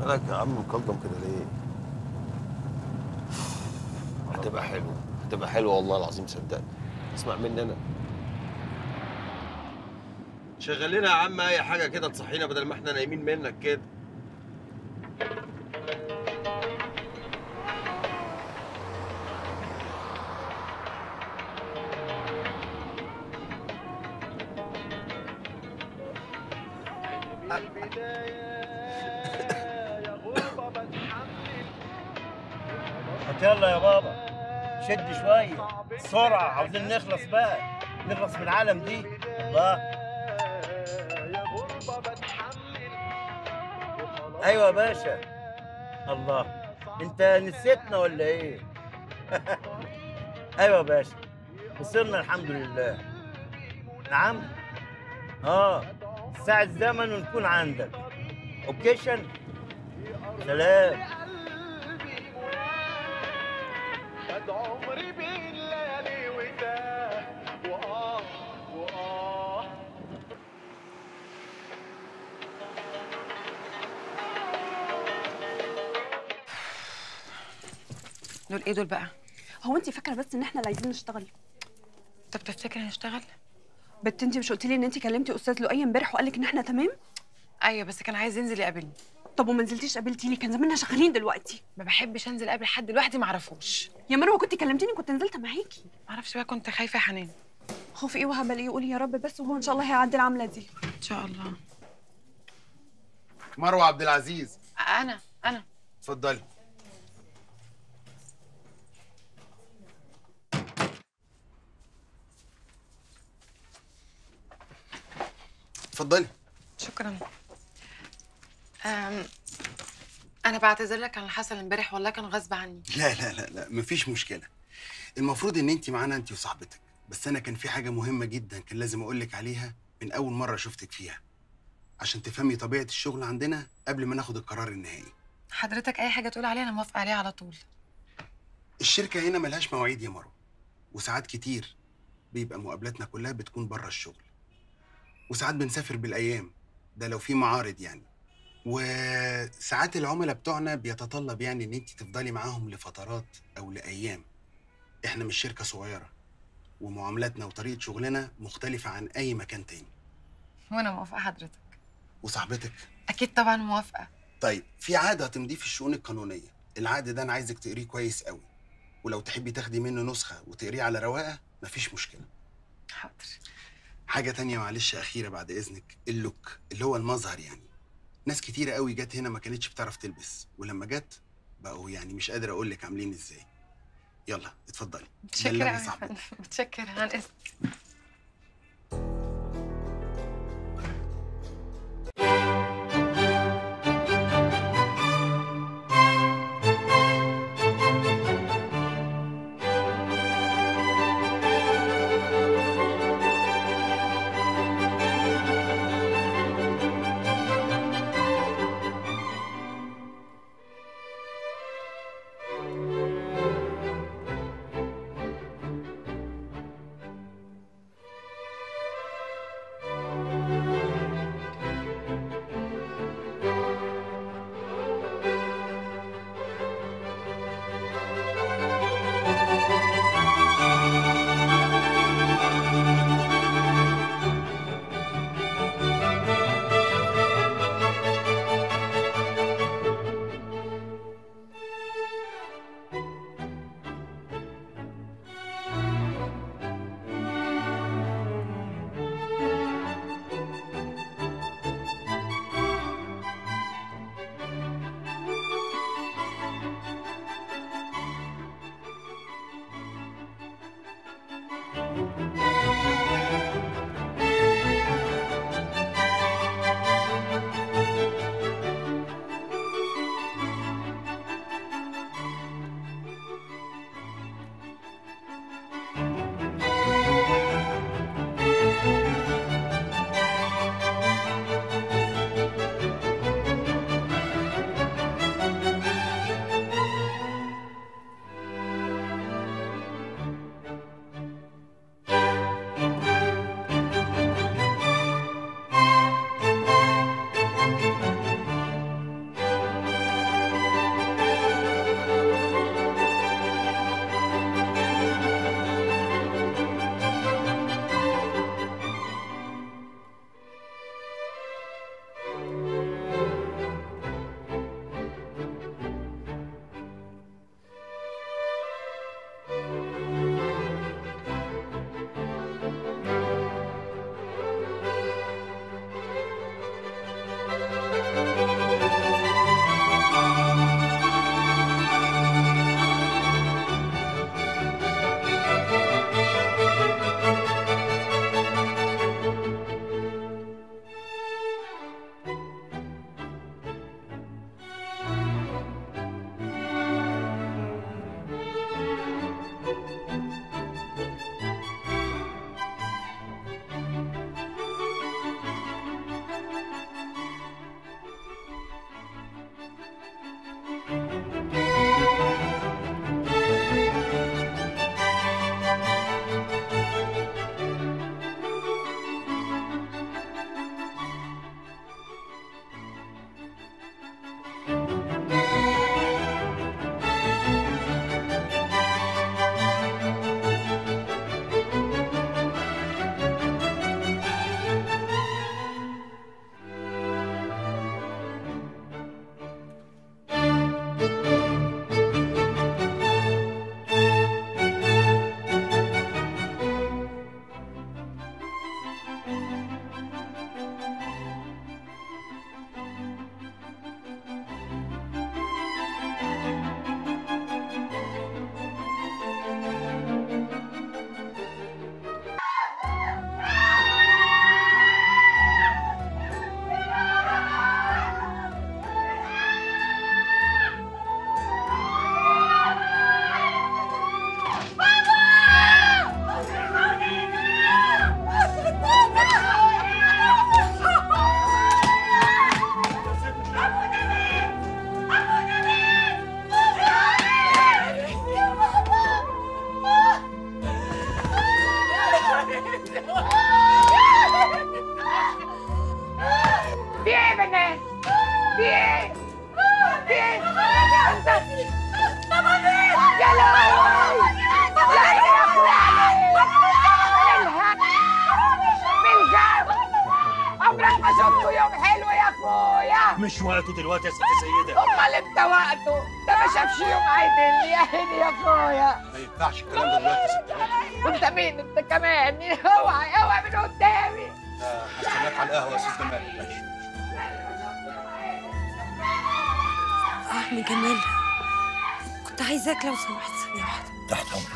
مالك يا عم مكلضم كده ليه؟ هتبقى حلوة هتبقى حلوة والله العظيم صدقني اسمع مني أنا شغل لنا يا عم أي حاجة كده تصحينا بدل ما احنا نايمين منك كده هات يلا يا بابا شد شوية بسرعة عاوزين نخلص بقى نخلص من العالم دي الله ايوه يا باشا الله انت نسيتنا ولا ايه ايوه يا باشا وصلنا الحمد لله نعم اه ساعة زمن ونكون عندك اوكيشن سلام قد عمري بين ليالي وتاه وآه وآه دول ايه دول بقى؟ هو انت فاكره بس ان احنا اللي عايزين نشتغل طب تفتكر هنشتغل؟ بت انت مش قلتي لي ان انت كلمتي استاذ لؤي امبارح وقال لك ان احنا تمام ايوه بس كان عايز ينزل يقابلني طب وما نزلتيش قابلتي لي كان زماننا شغالين دلوقتي ما بحبش انزل اقابل حد لوحدي ما اعرفوش يا مروه كنت كلمتيني كنت نزلت معاكي ما اعرفش بقى كنت خايفه يا حنان خوف ايه وهبل ايه قولي يا رب بس وهو ان شاء الله هيعدي العمله دي ان شاء الله مروه عبد العزيز انا انا اتفضلي اتفضلي شكرا أم... انا بعتذر لك عن اللي حصل امبارح والله كان غصب عني لا لا لا لا مفيش مشكله المفروض ان انت معانا انت وصاحبتك بس انا كان في حاجه مهمه جدا كان لازم اقول لك عليها من اول مره شفتك فيها عشان تفهمي طبيعه الشغل عندنا قبل ما ناخد القرار النهائي حضرتك اي حاجه تقول عليها انا موافقه عليها على طول الشركه هنا ملهاش مواعيد يا مروه وساعات كتير بيبقى مقابلاتنا كلها بتكون بره الشغل وساعات بنسافر بالايام ده لو في معارض يعني وساعات العملاء بتوعنا بيتطلب يعني ان انت تفضلي معاهم لفترات او لايام احنا مش شركه صغيره ومعاملاتنا وطريقه شغلنا مختلفه عن اي مكان تاني وانا موافقه حضرتك وصاحبتك اكيد طبعا موافقه طيب في عقد هتمضيه في الشؤون القانونيه العقد ده انا عايزك تقريه كويس قوي ولو تحبي تاخدي منه نسخه وتقريه على رواقه مفيش مشكله حاضر حاجة تانية معلش أخيرة بعد إذنك اللوك اللي هو المظهر يعني ناس كتيرة قوي جت هنا ما كانتش بتعرف تلبس ولما جت بقوا يعني مش قادر أقول لك عاملين إزاي يلا اتفضلي متشكره بلغي أوي يا صاحبك. فندم. متشكره عن اذنك مش وقته دلوقتي يا ست سيده امال انت وقته ده ما شافش يوم عيد يا عيني يا اخويا ما ينفعش الكلام ده دلوقتي يا ست هانم وانت مين انت كمان اوعى اوعى من قدامي هستناك على القهوه يا ست جمال ماشي اه من جمال كنت عايزاك لو سمحت ثانيه واحده تحت امرك